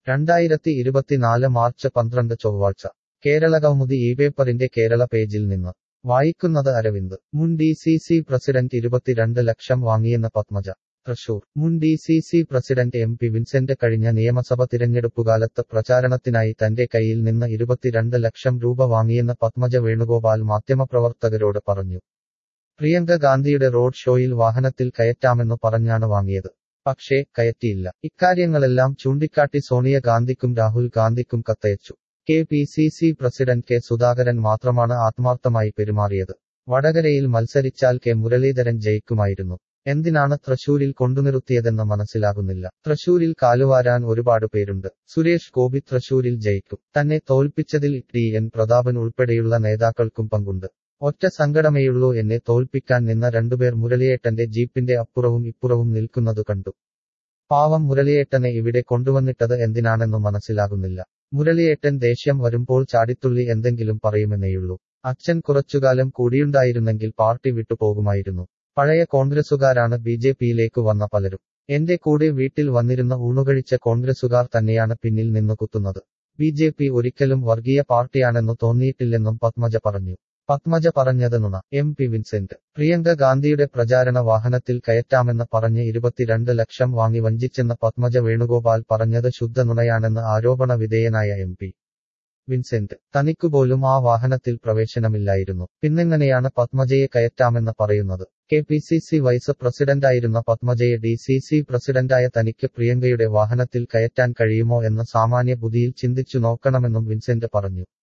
രണ്ടായിരത്തി ഇരുപത്തിനാല് മാർച്ച് പന്ത്രണ്ട് ചൊവ്വാഴ്ച കേരളകൗമുദി ഈ പേപ്പറിന്റെ കേരള പേജിൽ നിന്ന് വായിക്കുന്നത് അരവിന്ദ് മുൻ ഡി സി സി പ്രസിഡന്റ് ഇരുപത്തിരണ്ട് ലക്ഷം വാങ്ങിയെന്ന് പത്മജ തൃശൂർ മുൻ D C C president M P Vincent കഴിഞ്ഞ നിയമസഭ തിരഞ്ഞെടുപ്പുകാലത്ത് പ്രചാരണത്തിനായി തന്റെ കയ്യിൽ നിന്ന് ഇരുപത്തിരണ്ട് ലക്ഷം രൂപ വാങ്ങിയെന്ന് പത്മജ വേണുഗോപാൽ മാധ്യമപ്രവർത്തകരോട് പറഞ്ഞു പ്രിയങ്ക ഗാന്ധിയുടെ റോഡ് ഷോയിൽ വാഹനത്തിൽ കയറ്റാമെന്ന് പറഞ്ഞാണ് വാങ്ങിയത് പക്ഷേ കയറ്റിയില്ല ഇക്കാര്യങ്ങളെല്ലാം ചൂണ്ടിക്കാട്ടി സോണിയ ഗാന്ധിക്കും രാഹുൽ ഗാന്ധിക്കും കത്തയച്ചു K P C C president K Sudhakaran മാത്രമാണ് ആത്മാർത്ഥമായി പെരുമാറിയത് വടകരയിൽ മത്സരിച്ചാൽ കെ മുരളീധരൻ ജയിക്കുമായിരുന്നു എന്തിനാണ് തൃശൂരിൽ കൊണ്ടുനിർത്തിയതെന്ന് മനസ്സിലാകുന്നില്ല തൃശൂരിൽ കാലുവാരാൻ ഒരുപാട് പേരുണ്ട് സുരേഷ് ഗോപി തൃശൂരിൽ ജയിക്കും തന്നെ തോൽപ്പിച്ചതിൽ ടി എൻ പ്രതാപൻ ഉൾപ്പെടെയുള്ള നേതാക്കൾക്കും പങ്കുണ്ട് ഒറ്റ സങ്കടമേയുള്ളൂ എന്നെ തോൽപ്പിക്കാൻ നിന്ന രണ്ടുപേർ മുരളിയേട്ടന്റെ ജീപ്പിന്റെ അപ്പുറവും ഇപ്പുറവും നിൽക്കുന്നതു കണ്ടു പാവം മുരളിയേട്ടനെ ഇവിടെ കൊണ്ടുവന്നിട്ടത് എന്തിനാണെന്നു മനസ്സിലാകുന്നില്ല മുരളിയേട്ടൻ ദേഷ്യം വരുമ്പോൾ ചാടിത്തുള്ളി എന്തെങ്കിലും പറയുമെന്നേയുള്ളൂ അച്ഛൻ കുറച്ചുകാലം കൂടിയുണ്ടായിരുന്നെങ്കിൽ പാർട്ടി വിട്ടുപോകുമായിരുന്നു പഴയ കോൺഗ്രസുകാരാണ് ബി ജെ പിയിലേക്ക് വന്ന പലരും എന്റെ കൂടെ വീട്ടിൽ വന്നിരുന്ന ഊണുകഴിച്ച കോൺഗ്രസുകാർ തന്നെയാണ് പിന്നിൽ നിന്ന് കുത്തുന്നത് ബി ജെ പി ഒരിക്കലും വർഗീയ പാർട്ടിയാണെന്നു തോന്നിയിട്ടില്ലെന്നും പത്മജ പറഞ്ഞു പത്മജ പറഞ്ഞത് നുണ എം പി വിൻസെന്റ് പ്രിയങ്ക ഗാന്ധിയുടെ പ്രചാരണ വാഹനത്തിൽ കയറ്റാമെന്ന് പറഞ്ഞ് ഇരുപത്തിരണ്ട് ലക്ഷം വാങ്ങി വഞ്ചിച്ചെന്ന് പത്മജ വേണുഗോപാൽ പറഞ്ഞത് ശുദ്ധ നുണയാണെന്ന് ആരോപണ വിധേയനായ എം പി വിൻസെന്റ് തനിക്കുപോലും ആ വാഹനത്തിൽ പ്രവേശനമില്ലായിരുന്നു പിന്നെങ്ങനെയാണ് പത്മജയെ കയറ്റാമെന്ന് പറയുന്നത് K P C C vice പ്രസിഡന്റായിരുന്ന പത്മജയെ ഡി സി സി പ്രസിഡന്റായ തനിക്ക് പ്രിയങ്കയുടെ വാഹനത്തിൽ കയറ്റാൻ കഴിയുമോ എന്ന് സാമാന്യ ബുദ്ധിയിൽ ചിന്തിച്ചു നോക്കണമെന്നും വിൻസെന്റ് പറഞ്ഞു